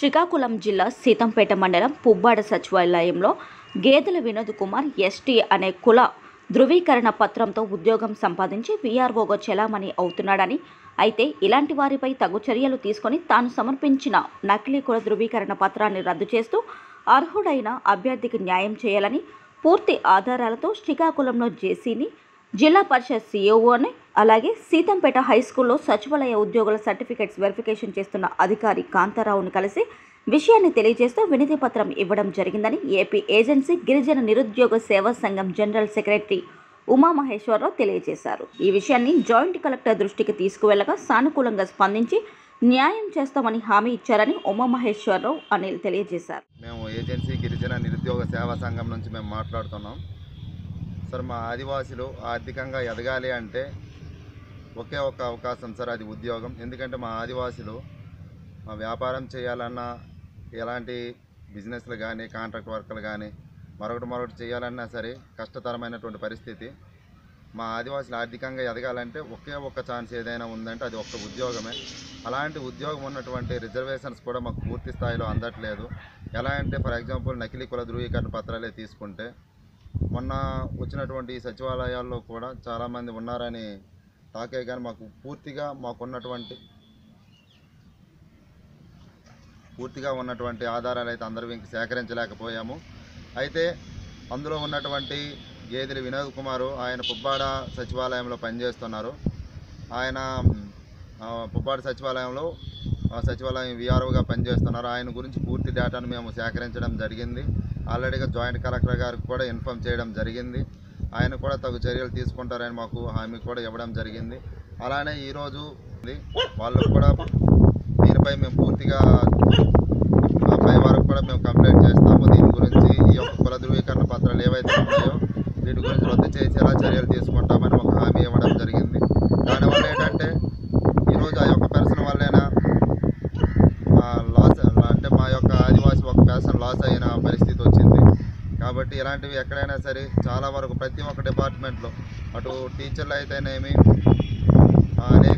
శ్రీకాకుళం జిల్లా సీతంపేట మండలం పువ్వాడ సచివాలయంలో గేదెల వినోద్ కుమార్ ఎస్టీ అనే కుల ధృవీకరణ పత్రంతో ఉద్యోగం సంపాదించి వీఆర్ఓగా చెలామణి అవుతున్నాడని అయితే ఇలాంటి వారిపై తగు చర్యలు తీసుకొని తాను సమర్పించిన నకిలీ కుల ధృవీకరణ పత్రాన్ని రద్దు చేస్తూ అర్హుడైన అభ్యర్థికి న్యాయం చేయాలని పూర్తి ఆధారాలతో శ్రీకాకుళంలో జేసీని జిల్లా పరిషత్ సీఈఓని అలాగే సీతంపేట హై స్కూల్లో సచివాలయ ఉద్యోగుల సర్టిఫికెట్స్ వెరిఫికేషన్ చేస్తున్న అధికారి కాంతారావును కలిసి విషయాన్ని తెలియజేస్తూ వినతి పత్రం ఇవ్వడం జరిగిందని ఏపీ ఏజెన్సీ గిరిజన నిరుద్యోగ సేవా సంఘం జనరల్ సెక్రటరీ ఉమామహేశ్వరరావు తెలియజేశారు ఈ విషయాన్ని జాయింట్ కలెక్టర్ దృష్టికి తీసుకువెళ్లగా సానుకూలంగా స్పందించి న్యాయం చేస్తామని హామీ ఇచ్చారని ఉమామహేశ్వరరావు అనిల్ తెలియజేశారు మేము ఏజెన్సీ గిరిజన నిరుద్యోగ సేవా సంఘం నుంచి మేము మాట్లాడుతున్నాం సార్ మా ఆదివాసులు ఆర్థికంగా ఎదగాలి అంటే ఒకే ఒక అవకాశం సార్ అది ఉద్యోగం ఎందుకంటే మా ఆదివాసులు మా వ్యాపారం చేయాలన్నా ఎలాంటి బిజినెస్లు కానీ కాంట్రాక్ట్ వర్క్లు కానీ మరొకటి మరొకటి చేయాలన్నా సరే కష్టతరమైనటువంటి పరిస్థితి మా ఆదివాసులు ఆర్థికంగా ఎదగాలంటే ఒకే ఒక్క ఛాన్స్ ఏదైనా ఉందంటే అది ఒక్క ఉద్యోగమే అలాంటి ఉద్యోగం ఉన్నటువంటి రిజర్వేషన్స్ కూడా మాకు పూర్తి స్థాయిలో అందట్లేదు ఎలా అంటే ఫర్ ఎగ్జాంపుల్ నకిలీ కుల ధృవీకరణ పత్రాలే తీసుకుంటే మొన్న వచ్చినటువంటి ఈ సచివాలయాల్లో కూడా చాలామంది ఉన్నారని తాకే కానీ మాకు పూర్తిగా మాకున్నటువంటి పూర్తిగా ఉన్నటువంటి ఆధారాలు అయితే అందరూ ఇంక సేకరించలేకపోయాము అయితే అందులో ఉన్నటువంటి గేదెల వినోద్ కుమారు ఆయన పుబ్బాడ సచివాలయంలో పనిచేస్తున్నారు ఆయన ఆ, పుబ్బాడ సచివాలయంలో ఆ, సచివాలయం విఆర్ఓగా పనిచేస్తున్నారు ఆయన గురించి పూర్తి డేటాను మేము సేకరించడం జరిగింది ఆల్రెడీగా జాయింట్ కలెక్టర్ గారికి కూడా ఇన్ఫామ్ చేయడం జరిగింది ఆయన కూడా తగు చర్యలు తీసుకుంటారని మాకు హామీ కూడా ఇవ్వడం జరిగింది అలానే ఈరోజు ఇది వాళ్ళు కూడా దీనిపై మేము పూర్తిగా ఆ, పై వరకు కూడా మేము కంప్లైంట్ చేస్తాము దీని గురించి ఈ యొక్క కుల ధృవీకరణ పత్రాలు ఏవైతే ఉన్నాయో వీటి గురించి రద్దు చేసేలా చర్యలు తీసుకుంటామని ఒక హామీ ఇవ్వడం జరిగింది దానివల్ల ఏంటంటే ఈరోజు ఆ యొక్క పర్సన్ వల్లైనా లాస్ అంటే మా యొక్క ఆదివాసి ఒక పర్సన్ లాస్ అయిన పరిస్థితి వచ్చింది కాబట్టి ఇలాంటివి ఎక్కడైనా సరే చాలా వరకు ప్రతి ఒక్క డిపార్ట్మెంట్లో అటు టీచర్లు అయితేనేమి ఆ, అదే